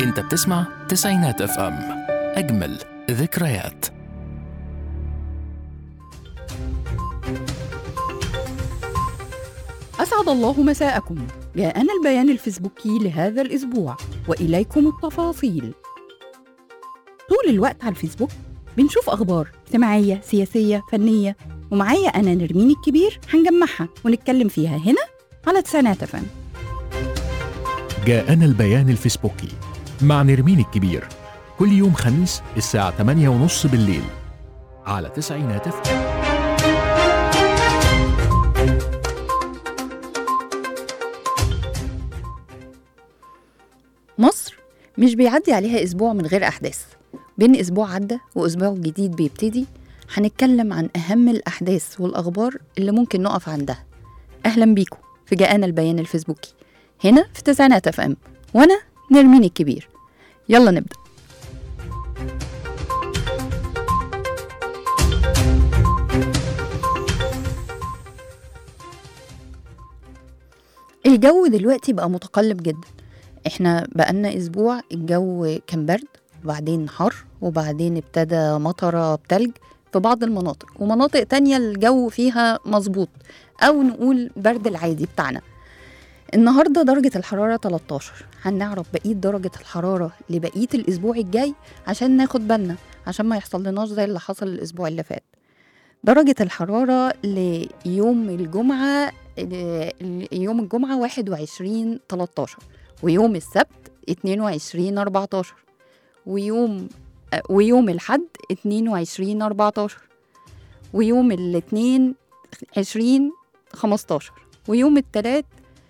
انت بتسمع تسعينات اف ام اجمل ذكريات أسعد الله مساءكم جاءنا البيان الفيسبوكي لهذا الأسبوع وإليكم التفاصيل طول الوقت على الفيسبوك بنشوف أخبار اجتماعية سياسية فنية ومعايا أنا نرمين الكبير هنجمعها ونتكلم فيها هنا على تسعينات فن جاءنا البيان الفيسبوكي مع نرمين الكبير كل يوم خميس الساعة 8:30 بالليل على تسعينات اف ام مصر مش بيعدي عليها أسبوع من غير أحداث بين أسبوع عدى وأسبوع جديد بيبتدي هنتكلم عن أهم الأحداث والأخبار اللي ممكن نقف عندها أهلا بيكم في جاءنا البيان الفيسبوكي هنا في تسعينات اف ام وأنا نرمين الكبير يلا نبدأ الجو دلوقتي بقى متقلب جدا احنا بقالنا اسبوع الجو كان برد وبعدين حر وبعدين ابتدى مطرة بتلج في بعض المناطق ومناطق تانية الجو فيها مظبوط او نقول برد العادي بتاعنا النهاردة درجة الحرارة 13 هنعرف بقية درجة الحرارة لبقية الأسبوع الجاي عشان ناخد بالنا عشان ما يحصل لناش زي اللي حصل الأسبوع اللي فات درجة الحرارة ليوم الجمعة يوم الجمعة 21 13 ويوم السبت 22 14 ويوم ويوم الحد 22 14 ويوم الاثنين 20 15 ويوم التلات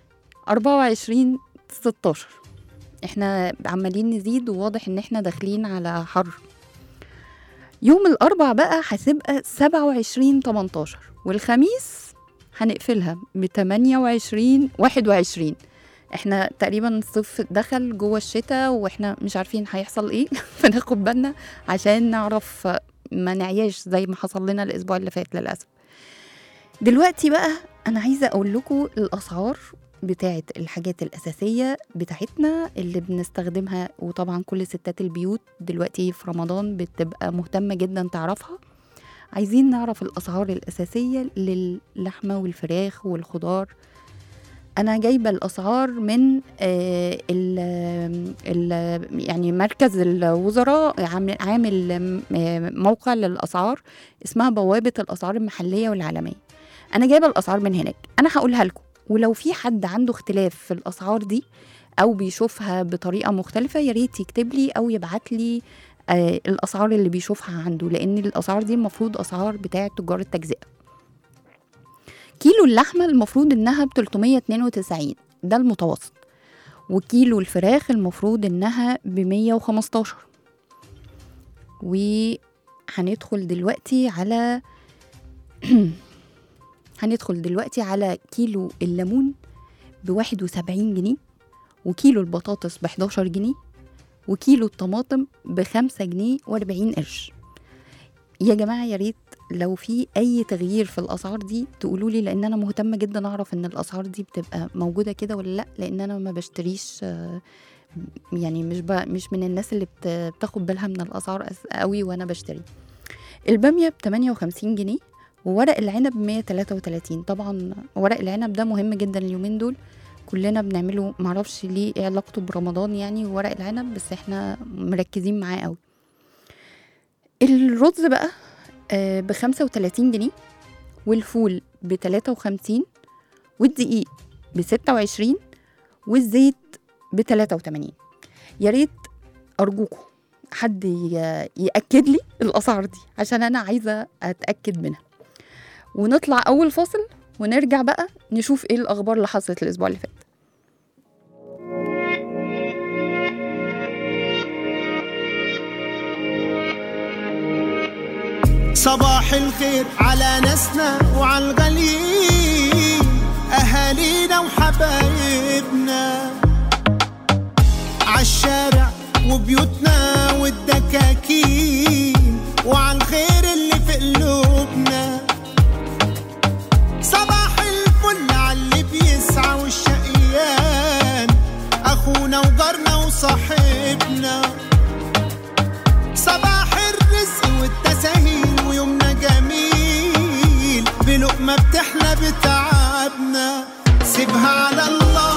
24 16 احنا عمالين نزيد وواضح ان احنا داخلين على حر يوم الاربع بقى هتبقى 27 18 والخميس هنقفلها ب 28 21 احنا تقريبا الصيف دخل جوه الشتاء واحنا مش عارفين هيحصل ايه فناخد بالنا عشان نعرف ما نعياش زي ما حصل لنا الاسبوع اللي فات للاسف دلوقتي بقى انا عايزه اقول لكم الاسعار بتاعت الحاجات الأساسية بتاعتنا اللي بنستخدمها وطبعا كل ستات البيوت دلوقتي في رمضان بتبقى مهتمة جدا تعرفها عايزين نعرف الأسعار الأساسية للحمة والفراخ والخضار أنا جايبة الأسعار من آه ال ال يعني مركز الوزراء عامل عامل موقع للأسعار اسمها بوابة الأسعار المحلية والعالمية أنا جايبة الأسعار من هناك أنا هقولها لكم ولو في حد عنده اختلاف في الاسعار دي او بيشوفها بطريقه مختلفه يا ريت يكتب لي او يبعت لي آه الاسعار اللي بيشوفها عنده لان الاسعار دي المفروض اسعار بتاعه تجار التجزئه كيلو اللحمه المفروض انها ب 392 ده المتوسط وكيلو الفراخ المفروض انها ب 115 وهندخل دلوقتي على هندخل دلوقتي على كيلو الليمون بواحد وسبعين جنيه وكيلو البطاطس بحداشر جنيه وكيلو الطماطم بخمسة جنيه واربعين قرش يا جماعة يا ريت لو في أي تغيير في الأسعار دي تقولوا لي لأن أنا مهتمة جدا أعرف إن الأسعار دي بتبقى موجودة كده ولا لأ لأن أنا ما بشتريش يعني مش مش من الناس اللي بتاخد بالها من الأسعار قوي وأنا بشتري البامية ب 58 جنيه وورق العنب 133 طبعا ورق العنب ده مهم جدا اليومين دول كلنا بنعمله معرفش ليه ايه علاقته برمضان يعني ورق العنب بس احنا مركزين معاه قوي الرز بقى ب 35 جنيه والفول ب 53 والدقيق ب 26 والزيت ب 83 يا ريت ارجوكم حد ياكد لي الاسعار دي عشان انا عايزه اتاكد منها ونطلع اول فاصل ونرجع بقى نشوف ايه الاخبار اللي حصلت الاسبوع اللي فات صباح الخير على ناسنا وعلى الغاليين اهالينا وحبايبنا عالشارع وبيوتنا والدكاكين وعلى الخير اللي في قلوبنا صباح الفل على اللي بيسعى والشقيان اخونا وجارنا وصاحبنا بتعبنا سيبها على الله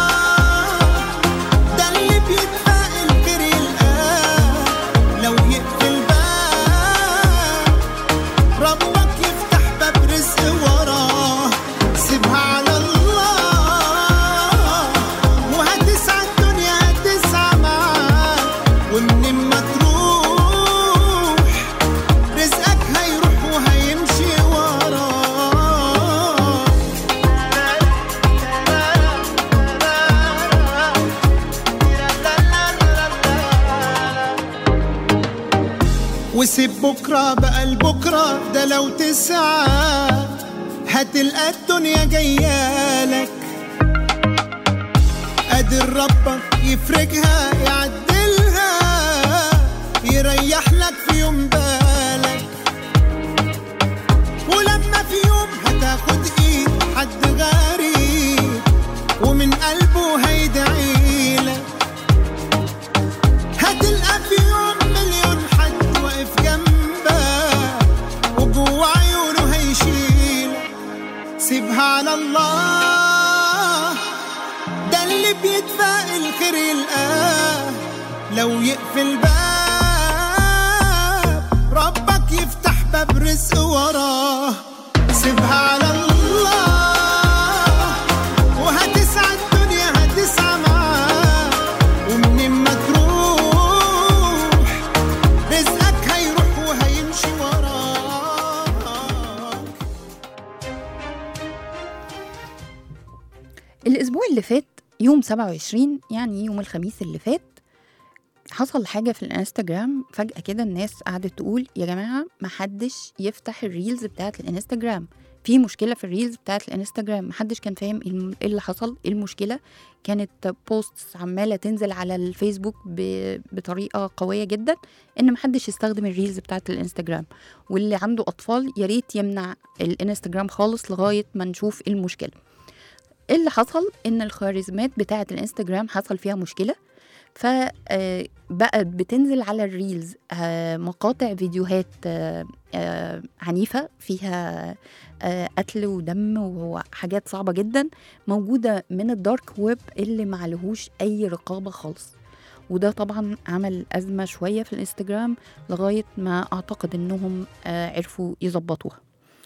ده اللي بيتفائل خير يلقاه لو يقفل باب ربك يفتح باب رزق وراه سيبها على الله وهتسعى الدنيا هتسعى معاك ومن ما تروح رزقك هيروح وهيمشي وراه وسيب بكرة بقى لبكرة ده لو تسعى هتلقى الدنيا جايالك قادر ربك يفرجها يعدلها يريح لك في يوم بالك ولما في يوم هتاخد ايد حد غريب ومن قلبه هيدعيلك هتلقى في يوم مليون حد واقف جنبك وجوه عيونه هيشيلك سيبها على الله ده اللي بيتفائل خير يلقاه لو يقفل باب ربك يفتح باب رزق وراه سيبها على الله وهتسعى الدنيا هتسعى معاه ومن ما تروح رزقك هيروح وهيمشي وراك الأسبوع اللي فات يوم 27 يعني يوم الخميس اللي فات حصل حاجة في الانستجرام فجأة كده الناس قعدت تقول يا جماعة محدش يفتح الريلز بتاعت الانستجرام في مشكلة في الريلز بتاعت الانستجرام محدش كان فاهم ايه الم- إيه اللي حصل ايه المشكلة كانت بوستس عمالة تنزل على الفيسبوك ب- بطريقة قوية جدا ان محدش يستخدم الريلز بتاعت الانستجرام واللي عنده اطفال يا ريت يمنع الانستجرام خالص لغاية ما نشوف ايه المشكلة إيه اللي حصل ان الخوارزميات بتاعه الانستجرام حصل فيها مشكله فبقت بتنزل على الريلز آه، مقاطع فيديوهات آه، آه، عنيفه فيها آه، قتل ودم وحاجات صعبه جدا موجوده من الدارك ويب اللي معلهوش اي رقابه خالص وده طبعا عمل أزمة شوية في الانستجرام لغاية ما أعتقد إنهم آه، عرفوا يظبطوها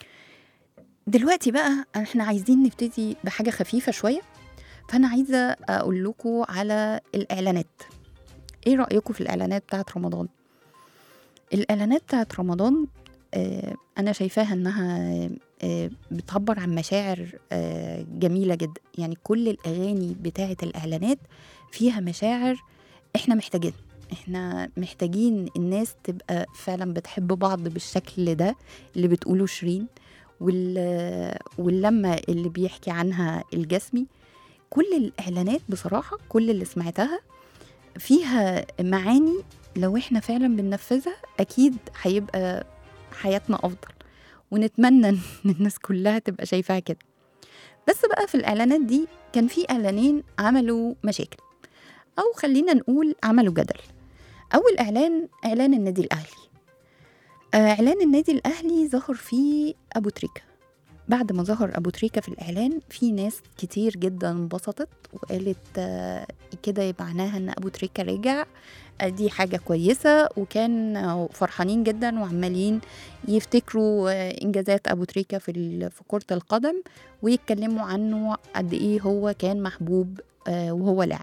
دلوقتي بقى احنا عايزين نبتدي بحاجة خفيفة شوية فأنا عايزة أقول لكم على الإعلانات إيه رأيكم في الإعلانات بتاعت رمضان؟ الإعلانات بتاعت رمضان آه أنا شايفاها إنها آه بتعبر عن مشاعر آه جميلة جدا يعني كل الأغاني بتاعت الإعلانات فيها مشاعر إحنا محتاجين إحنا محتاجين الناس تبقى فعلا بتحب بعض بالشكل ده اللي بتقوله شيرين وال... واللمة اللي بيحكي عنها الجسمي كل الإعلانات بصراحة كل اللي سمعتها فيها معاني لو احنا فعلا بننفذها أكيد هيبقى حياتنا أفضل ونتمنى إن الناس كلها تبقى شايفاها كده بس بقى في الإعلانات دي كان في إعلانين عملوا مشاكل أو خلينا نقول عملوا جدل أول إعلان إعلان النادي الأهلي آه، إعلان النادي الأهلي ظهر فيه أبو تريكة بعد ما ظهر أبو تريكة في الإعلان في ناس كتير جدا انبسطت وقالت آه، كده معناها إن أبو تريكة رجع آه، دي حاجة كويسة وكان آه، فرحانين جدا وعمالين يفتكروا آه، إنجازات أبو تريكة في ال- في كرة القدم ويتكلموا عنه قد إيه هو كان محبوب آه، وهو لاعب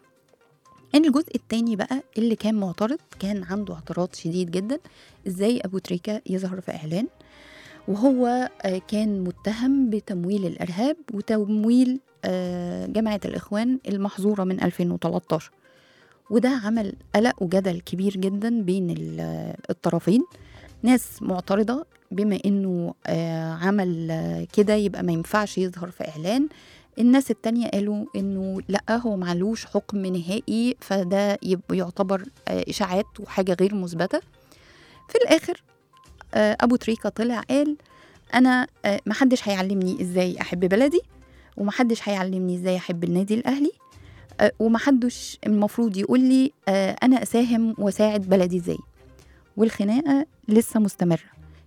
الجزء التاني بقى اللي كان معترض كان عنده اعتراض شديد جدا ازاي ابو تريكة يظهر في اعلان وهو آه، كان متهم بتمويل الارهاب وتمويل آه، جماعة الاخوان المحظورة من 2013 وده عمل قلق وجدل كبير جدا بين ال- الطرفين ناس معترضة بما انه آه، عمل آه، كده يبقى ما ينفعش يظهر في اعلان الناس التانية قالوا انه لا هو معلوش حكم نهائي فده يبقى يعتبر آه، اشاعات وحاجة غير مثبتة في الاخر آه، ابو تريكة طلع قال انا آه، محدش هيعلمني ازاي احب بلدي ومحدش هيعلمني ازاي احب النادي الاهلي آه، ومحدش المفروض يقول لي آه، انا اساهم واساعد بلدي ازاي والخناقه لسه مستمره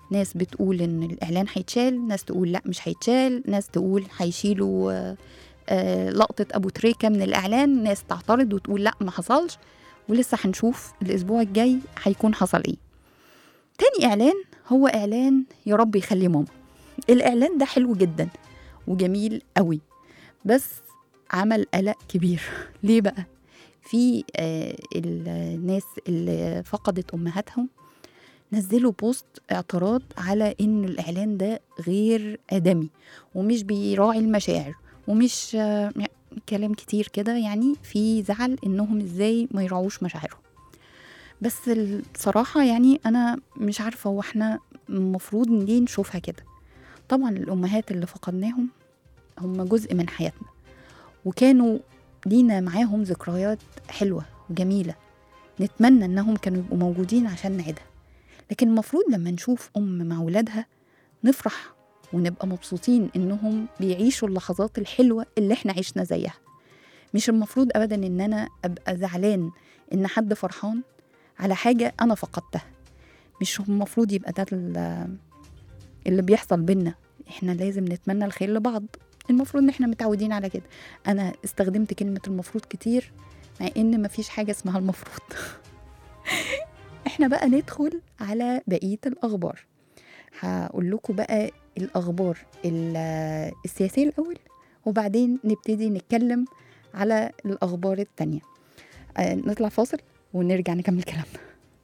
ناس بتقول ان الاعلان هيتشال ناس تقول لا مش هيتشال ناس تقول هيشيلوا آه، آه، لقطه ابو تريكه من الاعلان ناس تعترض وتقول لا ما حصلش ولسه هنشوف الاسبوع الجاي هيكون حصل ايه تاني اعلان هو اعلان يا رب يخلي ماما الاعلان ده حلو جدا وجميل قوي بس عمل قلق كبير ليه بقى في آه، الناس اللي فقدت امهاتهم نزلوا بوست اعتراض على ان الاعلان ده غير ادمي ومش بيراعي المشاعر ومش آه، كلام كتير كده يعني في زعل انهم ازاي ما يراعوش مشاعرهم بس الصراحة يعني أنا مش عارفة هو احنا المفروض ليه نشوفها كده طبعا الأمهات اللي فقدناهم هم جزء من حياتنا وكانوا لينا معاهم ذكريات حلوة وجميلة نتمنى إنهم كانوا يبقوا موجودين عشان نعيدها لكن المفروض لما نشوف أم مع ولادها نفرح ونبقى مبسوطين إنهم بيعيشوا اللحظات الحلوة اللي احنا عشنا زيها مش المفروض أبدا إن أنا أبقى زعلان إن حد فرحان على حاجة أنا فقدتها مش المفروض يبقى ده ال- اللي بيحصل بينا احنا لازم نتمنى الخير لبعض المفروض ان احنا متعودين على كده انا استخدمت كلمة المفروض كتير مع ان مفيش حاجة اسمها المفروض احنا بقى ندخل على بقية الاخبار هقول لكم بقى الاخبار ال- السياسية الاول وبعدين نبتدي نتكلم على الاخبار التانية آه، نطلع فاصل ونرجع نكمل كلامنا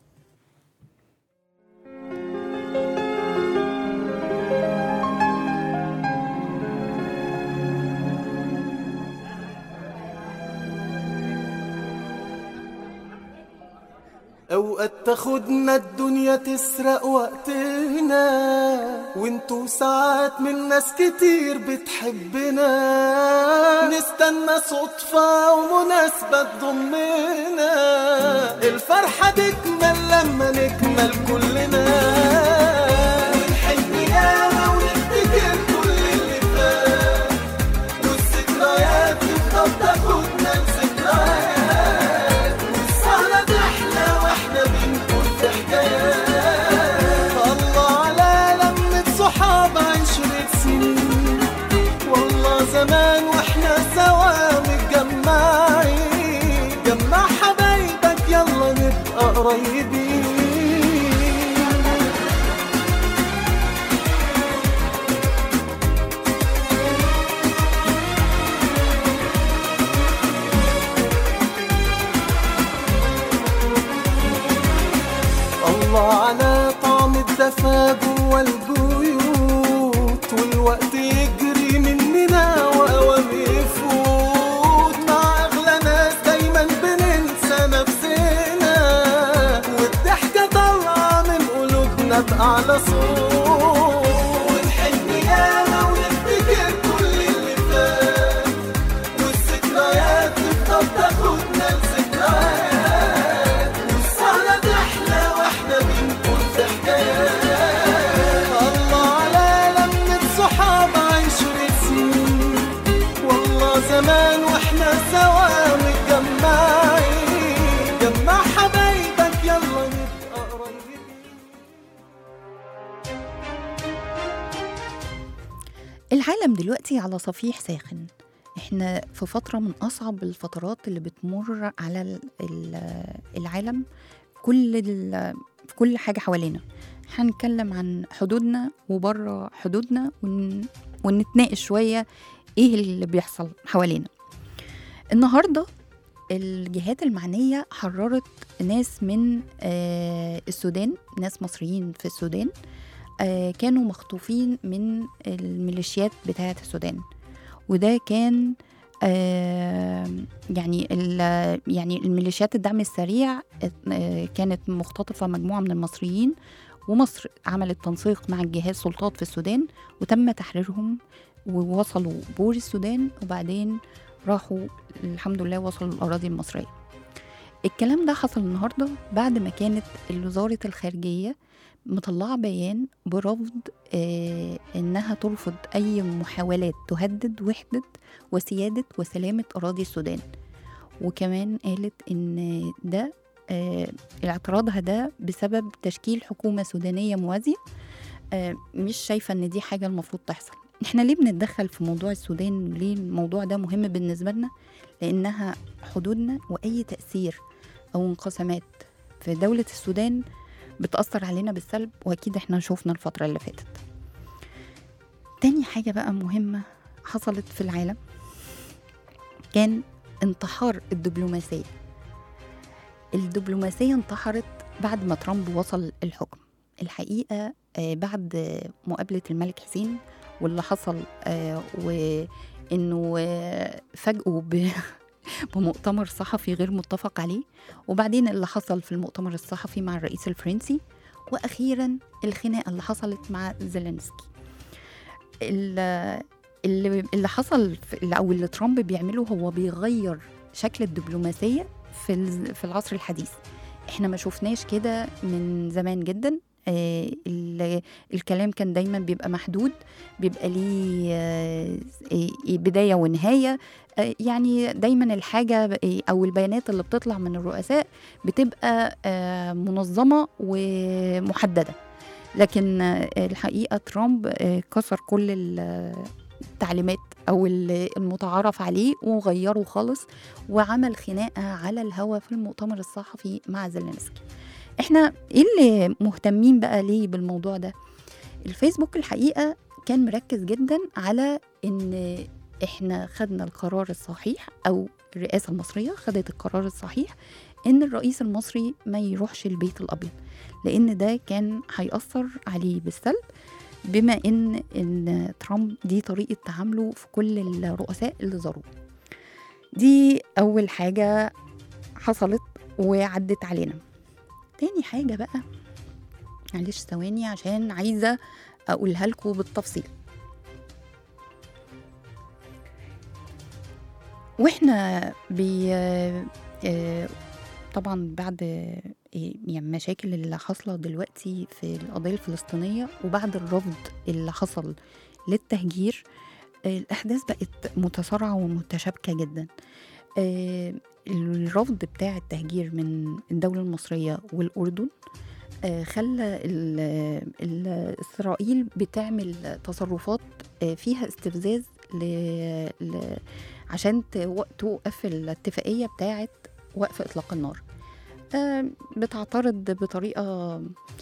اوقات تاخدنا الدنيا تسرق وقتنا وانتو ساعات من ناس كتير بتحبنا نستنى صدفة ومناسبة تضمنا الفرحة تكمل لما نكمل كلنا ونحن ياما ونفتكر كل اللي فات والذكريات تفضل تاخدنا لذكريات والسهرة تحلى واحنا بنقول في حكايات الله على لمة صحاب عشرة سنين والله زمان واحنا سوا متجمعين جمع حبايبك يلا نبقى قريبين الله على طعم الدفا جوا البيوت والوقت يجري مننا واوام يفوت مع اغلى ناس دايما بننسى نفسنا والضحكه طالعه من قلوبنا باعلى صوت ونحن ياما ونفتكر كل اللي فات والذكريات تفضل تاخدنا لذكريات والسهرة تحلى واحنا بنقول في حكايات الله على لمة صحاب عشرة سنين والله زمان واحنا سوا متجمعين جمع حبايبك يلا نبقى قريبين العالم دلوقتي على صفيح ساخن احنا في فترة من أصعب الفترات اللي بتمر على ال- ال- العالم كل ال- في كل حاجة حوالينا هنتكلم عن حدودنا وبره حدودنا ون... ونتناقش شوية ايه اللي بيحصل حوالينا النهاردة الجهات المعنية حررت ناس من آه، السودان ناس مصريين في السودان آه، كانوا مخطوفين من الميليشيات بتاعة السودان وده كان آه، يعني ال- يعني الميليشيات الدعم السريع آه، كانت مختطفة مجموعة من المصريين ومصر عملت تنسيق مع الجهات السلطات في السودان وتم تحريرهم ووصلوا بور السودان وبعدين راحوا الحمد لله وصلوا الأراضي المصرية الكلام ده حصل النهاردة بعد ما كانت وزارة الخارجية مطلعة بيان برفض آه إنها ترفض أي محاولات تهدد وحدة وسيادة وسلامة أراضي السودان وكمان قالت إن ده آه اعتراضها ده بسبب تشكيل حكومة سودانية موازية آه، مش شايفه ان دي حاجه المفروض تحصل احنا ليه بنتدخل في موضوع السودان ليه الموضوع ده مهم بالنسبه لنا لانها حدودنا واي تاثير او انقسامات في دوله السودان بتاثر علينا بالسلب واكيد احنا شوفنا الفتره اللي فاتت تاني حاجه بقى مهمه حصلت في العالم كان انتحار الدبلوماسيه الدبلوماسيه انتحرت بعد ما ترامب وصل الحكم الحقيقه آه، بعد آه، مقابله الملك حسين واللي حصل آه، وانه آه، فاجئوا ب- بمؤتمر صحفي غير متفق عليه وبعدين اللي حصل في المؤتمر الصحفي مع الرئيس الفرنسي واخيرا الخناقه اللي حصلت مع زيلينسكي ال- اللي اللي حصل في او اللي ترامب بيعمله هو بيغير شكل الدبلوماسيه في ال- في العصر الحديث احنا ما شفناش كده من زمان جدا آه، ال- الكلام كان دايما بيبقى محدود بيبقى ليه آه، آه، بدايه ونهايه آه، يعني دايما الحاجه ب- او البيانات اللي بتطلع من الرؤساء بتبقى آه، منظمه ومحدده لكن آه، الحقيقه ترامب آه، كسر كل ال- التعليمات او ال- المتعارف عليه وغيره خالص وعمل خناقه على الهوا في المؤتمر الصحفي مع زيلينسكي احنا ايه اللي مهتمين بقى ليه بالموضوع ده الفيسبوك الحقيقه كان مركز جدا على ان احنا خدنا القرار الصحيح او الرئاسه المصريه خدت القرار الصحيح ان الرئيس المصري ما يروحش البيت الابيض لان ده كان هيأثر عليه بالسلب بما ان ان ترامب دي طريقه تعامله في كل الرؤساء اللي زاروه دي اول حاجه حصلت وعدت علينا تاني حاجه بقى معلش ثواني عشان عايزه اقولها لكم بالتفصيل واحنا بي آه، طبعا بعد آه، يعني مشاكل اللي حاصله دلوقتي في القضيه الفلسطينيه وبعد الرفض اللي حصل للتهجير آه، الاحداث بقت متسارعه ومتشابكه جدا آه، الرفض بتاع التهجير من الدوله المصريه والاردن آه، خلى ال- ال- اسرائيل بتعمل تصرفات آه، فيها استفزاز ل... ل... عشان تو- توقف الاتفاقيه بتاعه وقف اطلاق النار آه، بتعترض بطريقه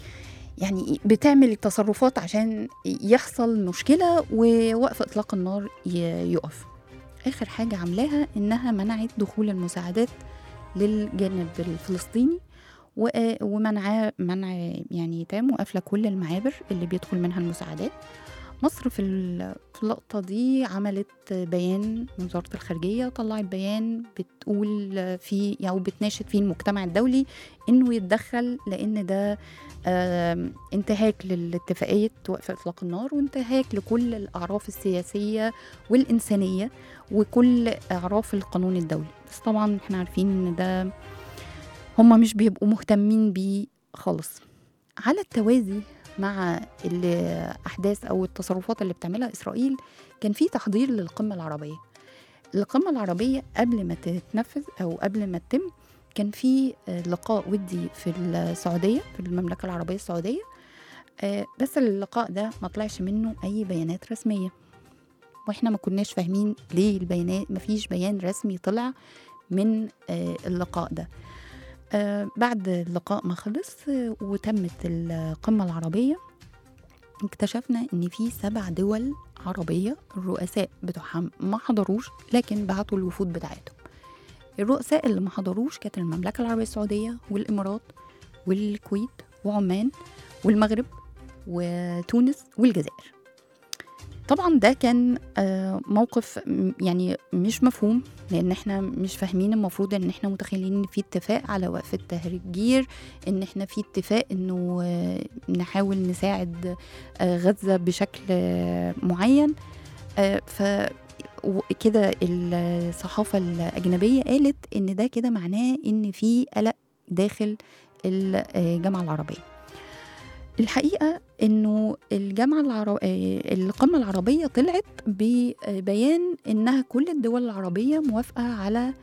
يعني بتعمل تصرفات عشان يحصل مشكله ووقف اطلاق النار ي- يقف اخر حاجه عاملاها انها منعت دخول المساعدات للجانب الفلسطيني و- ومنع منع يعني تام وقافله كل المعابر اللي بيدخل منها المساعدات مصر في ال- في اللقطة دي عملت بيان من وزارة الخارجية طلعت بيان بتقول فيه أو بتناشد فيه المجتمع الدولي إنه يتدخل لأن ده آم، انتهاك للاتفاقية وقف إطلاق النار وانتهاك لكل الأعراف السياسية والإنسانية وكل أعراف القانون الدولي بس طبعا احنا عارفين إن ده هما مش بيبقوا مهتمين بيه خالص على التوازي مع الأحداث أو التصرفات اللي بتعملها إسرائيل كان في تحضير للقمة العربية القمة العربية قبل ما تتنفذ أو قبل ما تتم كان في آه، لقاء ودي في السعودية في المملكة العربية السعودية آه، بس اللقاء ده ما طلعش منه أي بيانات رسمية واحنا ما كناش فاهمين ليه البيانات ما فيش بيان رسمي طلع من آه، اللقاء ده آه، بعد اللقاء ما خلص آه، وتمت القمة العربية اكتشفنا ان في سبع دول عربية الرؤساء بتوعها ما حضروش لكن بعتوا الوفود بتاعتهم الرؤساء اللي ما حضروش كانت المملكة العربية السعودية والإمارات والكويت وعمان والمغرب وتونس والجزائر طبعا ده كان آه، موقف م- يعني مش مفهوم لان احنا مش فاهمين المفروض ان احنا متخيلين ان في اتفاق على وقف التهجير ان احنا في اتفاق انه آه، نحاول نساعد آه، غزة بشكل آه، معين آه، ف وكده الصحافة الأجنبية قالت إن ده كده معناه إن في قلق داخل الجامعة العربية الحقيقة إنه الجامعة العرب... آه، القمة العربية طلعت ببيان إنها كل الدول العربية موافقة على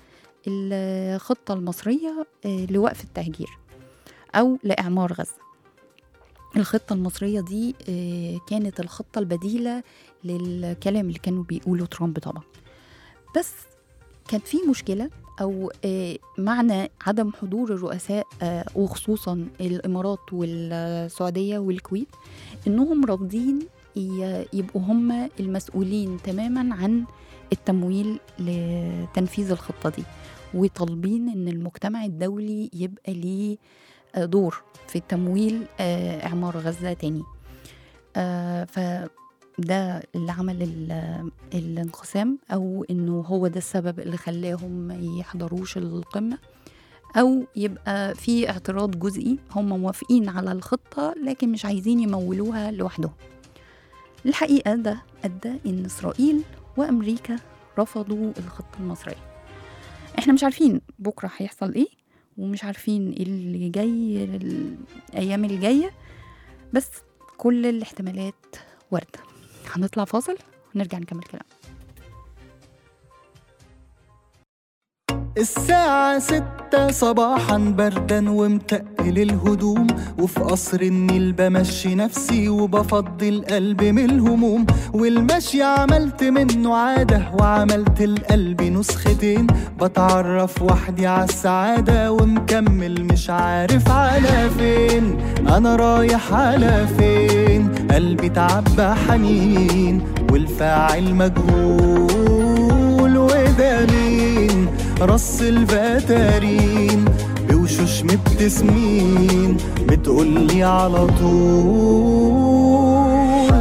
الخطة المصرية آه، لوقف التهجير أو لإعمار غزة الخطة المصرية دي آه، كانت الخطة البديلة للكلام اللي كانوا بيقولوا ترامب طبعا بس كان في مشكلة أو آه، معنى عدم حضور الرؤساء آه، وخصوصا الإمارات والسعودية والكويت إنهم رافضين ي- يبقوا هم المسؤولين تماما عن التمويل لتنفيذ الخطة دي وطالبين إن المجتمع الدولي يبقى ليه آه، دور في تمويل آه، إعمار غزة تاني آه، فده اللي عمل ال- الانقسام أو إنه هو ده السبب اللي خلاهم ما يحضروش القمة أو يبقى في اعتراض جزئي هم موافقين على الخطة لكن مش عايزين يمولوها لوحدهم الحقيقة ده أدى إن إسرائيل وأمريكا رفضوا الخطة المصرية احنا مش عارفين بكرة هيحصل ايه ومش عارفين ايه اللي جاي الأيام الجاية بس كل الاحتمالات واردة هنطلع فاصل ونرجع نكمل كلام الساعة ستة صباحا بردا ومتقل الهدوم وفي قصر النيل بمشي نفسي وبفضي القلب من الهموم والمشي عملت منه عادة وعملت القلب نسختين بتعرف وحدي على السعادة ومكمل مش عارف على فين أنا رايح على فين قلبي تعبى حنين والفاعل مجهول وده مين رص الفتارين بوشوش مبتسمين بتقولي على طول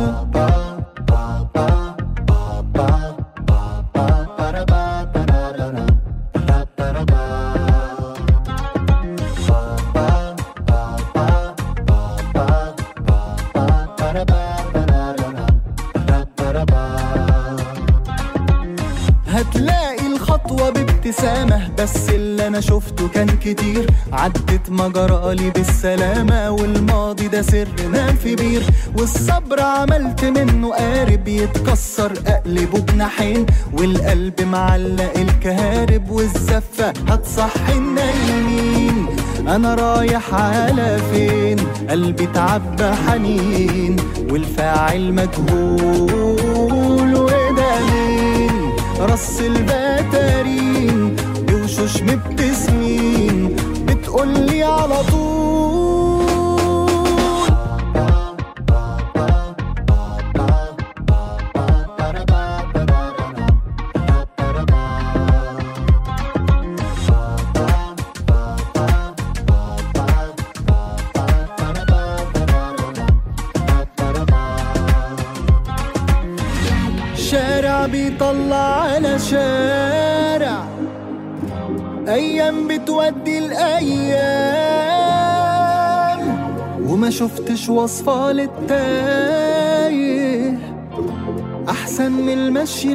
هتلاقي الخطوة بابتسامة بس اللي أنا شفته كان كتير عدت مجرالي بالسلامة والماضي ده سر نام في بير والصبر عملت منه قارب يتكسر أقلبه بناحين والقلب معلق الكهارب والزفة هتصحي النايمين أنا رايح على فين قلبي تعبى حنين والفاعل مجهول وده مين رص البتارين بوشوش مبتسمين بتقولي على طول شارع بيطلع على شارع ايام بتودي الايام وما شفتش وصفة للتايه احسن من المشي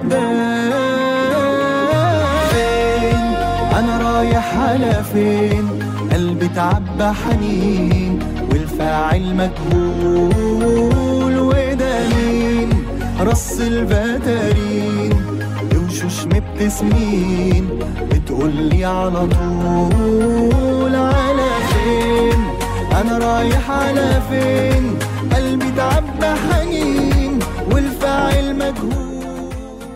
لقدام فين انا رايح على فين قلبي تعبى حنين والفاعل مجهول وده مين رص الفتارين بوشوش مبتسمين بتقولي على طول على فين انا رايح على فين قلبي تعبى حنين والفاعل مجهول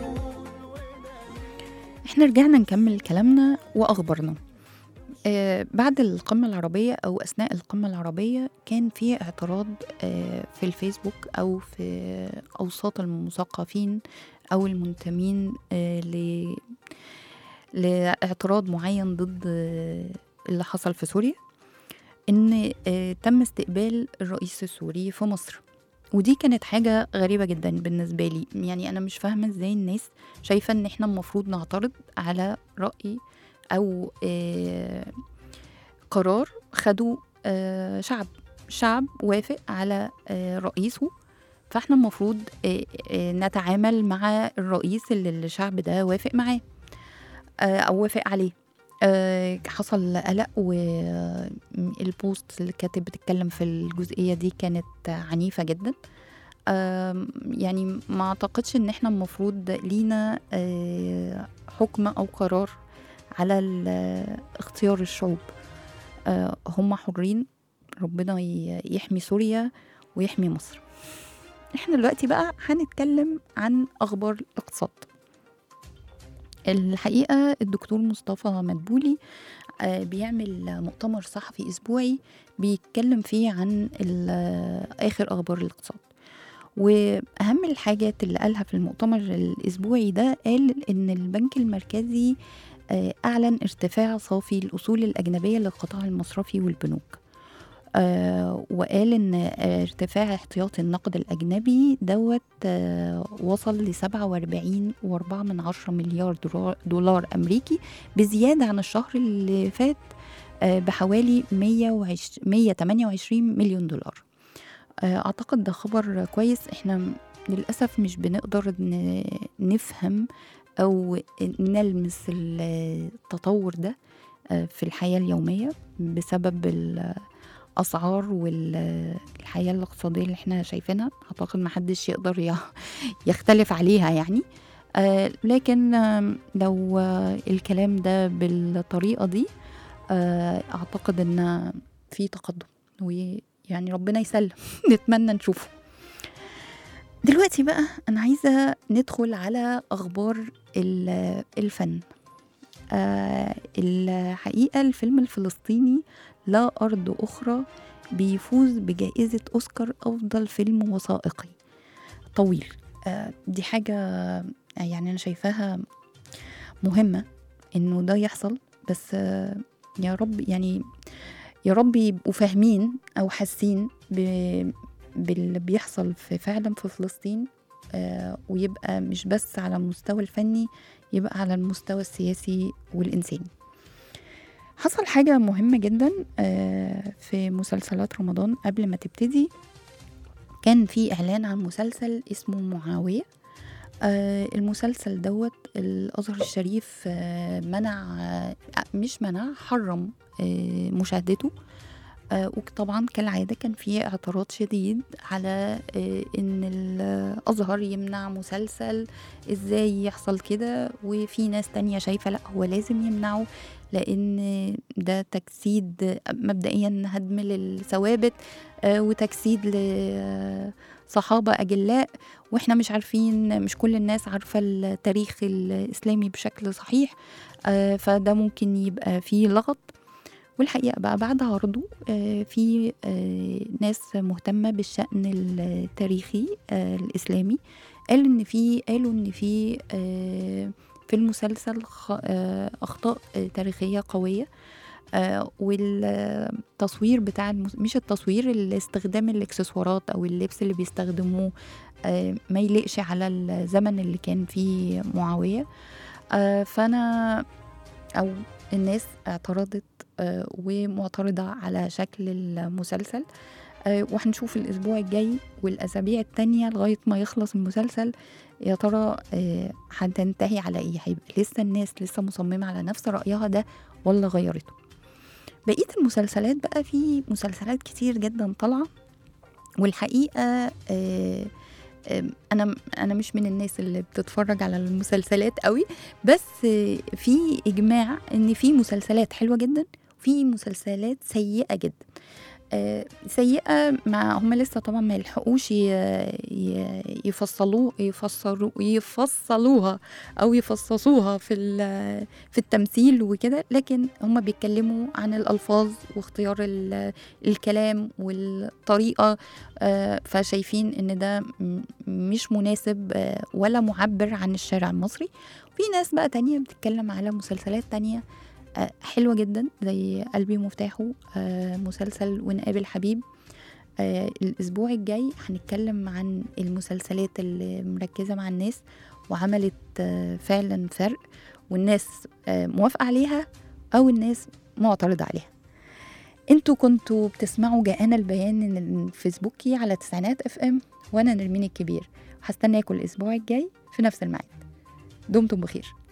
احنا رجعنا نكمل كلامنا واخبارنا آه بعد القمة العربية أو أثناء القمة العربية كان في اعتراض آه في الفيسبوك أو في أوساط المثقفين أو المنتمين آه ل... لاعتراض معين ضد آه اللي حصل في سوريا إن آه تم استقبال الرئيس السوري في مصر ودي كانت حاجة غريبة جدا بالنسبة لي يعني أنا مش فاهمة إزاي الناس شايفة إن إحنا المفروض نعترض على رأي أو آه قرار خدوا آه شعب شعب وافق على آه رئيسه فاحنا المفروض آه آه نتعامل مع الرئيس اللي الشعب ده وافق معاه آه أو وافق عليه آه حصل قلق والبوست اللي كانت بتتكلم في الجزئية دي كانت عنيفة جدا آه يعني ما اعتقدش ان احنا المفروض لينا آه حكم او قرار على ال- اختيار الشعوب آه هم حرين ربنا ي- يحمي سوريا ويحمي مصر احنا دلوقتي بقى هنتكلم عن اخبار الاقتصاد الحقيقه الدكتور مصطفى مدبولي آه، بيعمل مؤتمر صحفي اسبوعي بيتكلم فيه عن ال- اخر اخبار الاقتصاد واهم الحاجات اللي قالها في المؤتمر الاسبوعي ده قال ان البنك المركزي آه، اعلن ارتفاع صافي الاصول الاجنبيه للقطاع المصرفي والبنوك آه، وقال ان آه، ارتفاع احتياطي النقد الاجنبي دوت آه، وصل ل 47.4 من عشرة مليار دولار- دولار امريكي بزياده عن الشهر اللي فات آه، بحوالي 120 128 مليون دولار آه، اعتقد ده خبر كويس احنا م- للاسف مش بنقدر ن- نفهم او نلمس التطور ده آه، في الحياه اليوميه بسبب الاسعار والحياه الاقتصاديه اللي احنا شايفينها اعتقد محدش يقدر ي- يختلف عليها يعني آه، لكن آم، لو آه، الكلام ده بالطريقه دي آه، اعتقد ان في تقدم ويعني ربنا يسلم نتمنى نشوفه دلوقتي بقى انا عايزه ندخل على اخبار ال- الفن آه الحقيقه الفيلم الفلسطيني لا ارض اخرى بيفوز بجائزه اوسكار افضل فيلم وثائقي طويل آه دي حاجه يعني انا شايفاها مهمه انه ده يحصل بس آه يا رب يعني يا رب يبقوا فاهمين او حاسين ب- باللي بيحصل في فعلا في فلسطين آه ويبقى مش بس على المستوى الفني يبقى على المستوى السياسي والإنساني حصل حاجة مهمة جدا آه في مسلسلات رمضان قبل ما تبتدي كان في إعلان عن مسلسل اسمه معاوية آه المسلسل دوت الأزهر الشريف آه منع آه مش منع حرم آه مشاهدته آه وطبعا كالعادة كان في اعتراض شديد على آه إن الأزهر يمنع مسلسل إزاي يحصل كده وفي ناس تانية شايفة لأ هو لازم يمنعه لأن ده تجسيد مبدئيا هدم للثوابت آه وتجسيد لصحابة أجلاء واحنا مش عارفين مش كل الناس عارفة التاريخ الإسلامي بشكل صحيح آه فده ممكن يبقى فيه لغط والحقيقة بقى بعد عرضه آه، في آه، ناس مهتمة بالشأن التاريخي آه، الإسلامي قال إن في قالوا إن في آه، في المسلسل خ- آه، أخطاء آه، تاريخية قوية آه، والتصوير بتاع المس... مش التصوير الاستخدام الاكسسوارات او اللبس اللي بيستخدموه آه، ما يليقش على الزمن اللي كان فيه معاوية آه، فانا او الناس اعترضت آه، ومعترضة على شكل المسلسل آه، وهنشوف الأسبوع الجاي والأسابيع التانية لغاية ما يخلص المسلسل يا ترى آه، هتنتهي على إيه هيبقى لسه الناس لسه مصممة على نفس رأيها ده ولا غيرته بقية المسلسلات بقى في مسلسلات كتير جدا طالعة والحقيقة آه، آم، انا انا مش من الناس اللي بتتفرج على المسلسلات قوي بس آه، في اجماع ان في مسلسلات حلوه جدا وفي مسلسلات سيئه جدا آه، سيئه ما هم لسه طبعا ما يلحقوش ي- ي- يفصلوا يفسروا يفصلوها او يفصصوها في ال- في التمثيل وكده لكن هم بيتكلموا عن الالفاظ واختيار ال- الكلام والطريقه آه، فشايفين ان ده م- مش مناسب آه، ولا معبر عن الشارع المصري في ناس بقى تانية بتتكلم على مسلسلات تانية آه، حلوة جدا زي قلبي مفتاحه آه، مسلسل ونقابل حبيب آه، الأسبوع الجاي هنتكلم عن المسلسلات اللي مركزة مع الناس وعملت آه، فعلا فرق والناس آه، موافقة عليها أو الناس معترضة عليها انتوا كنتوا بتسمعوا جاءنا البيان الفيسبوكي على تسعينات اف ام وانا نرمين الكبير هستناكم الاسبوع الجاي في نفس الميعاد دمتم بخير